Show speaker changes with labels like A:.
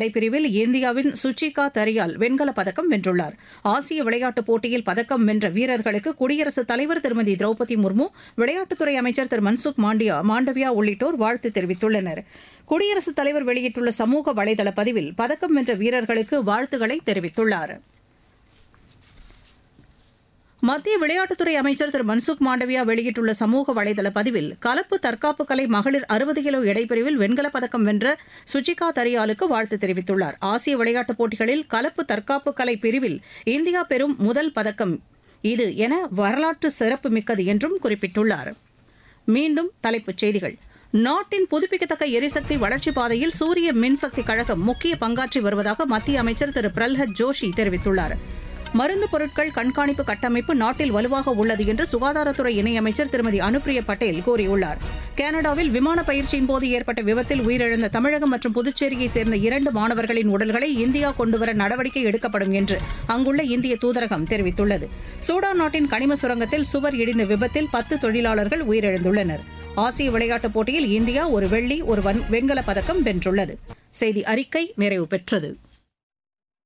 A: எடைப்பிரிவில் இந்தியாவின் சுச்சிகா தரியால் வெண்கலப் பதக்கம் வென்றுள்ளார் ஆசிய விளையாட்டுப் போட்டியில் பதக்கம் வென்ற வீரர்களுக்கு குடியரசுத் தலைவர் திருமதி திரௌபதி முர்மு விளையாட்டுத்துறை அமைச்சர் திரு மன்சுக் மாண்டியா மாண்டவியா உள்ளிட்டோர் வாழ்த்து தெரிவித்துள்ளனர் குடியரசுத் தலைவர் வெளியிட்டுள்ள சமூக வலைதள பதிவில் பதக்கம் வென்ற வீரர்களுக்கு வாழ்த்துக்களை தெரிவித்துள்ளாா் மத்திய விளையாட்டுத்துறை அமைச்சர் திரு மன்சுக் மாண்டவியா வெளியிட்டுள்ள சமூக வலைதள பதிவில் கலப்பு தற்காப்பு கலை மகளிர் அறுபது கிலோ எடைப்பிரிவில் வெண்கலப் பதக்கம் வென்ற சுச்சிகா தரியாலுக்கு வாழ்த்து தெரிவித்துள்ளார் ஆசிய விளையாட்டுப் போட்டிகளில் கலப்பு தற்காப்பு கலை பிரிவில் இந்தியா பெறும் முதல் பதக்கம் இது என வரலாற்று சிறப்புமிக்கது என்றும் குறிப்பிட்டுள்ளார் மீண்டும் தலைப்புச் செய்திகள் நாட்டின் புதுப்பிக்கத்தக்க எரிசக்தி வளர்ச்சிப் பாதையில் சூரிய மின்சக்தி கழகம் முக்கிய பங்காற்றி வருவதாக மத்திய அமைச்சர் திரு பிரல்ஹத் ஜோஷி தெரிவித்துள்ளார் மருந்து பொருட்கள் கண்காணிப்பு கட்டமைப்பு நாட்டில் வலுவாக உள்ளது என்று சுகாதாரத்துறை இணையமைச்சர் திருமதி அனுப்பிரியா பட்டேல் கூறியுள்ளார் கனடாவில் விமான பயிற்சியின் போது ஏற்பட்ட விபத்தில் உயிரிழந்த தமிழகம் மற்றும் புதுச்சேரியைச் சேர்ந்த இரண்டு மாணவர்களின் உடல்களை இந்தியா கொண்டுவர நடவடிக்கை எடுக்கப்படும் என்று அங்குள்ள இந்திய தூதரகம் தெரிவித்துள்ளது சூடான் நாட்டின் கனிம சுரங்கத்தில் சுவர் இடிந்த விபத்தில் பத்து தொழிலாளர்கள் உயிரிழந்துள்ளனர் ஆசிய விளையாட்டுப் போட்டியில் இந்தியா ஒரு வெள்ளி ஒரு வெண்கலப் பதக்கம் வென்றுள்ளது செய்தி அறிக்கை நிறைவு பெற்றது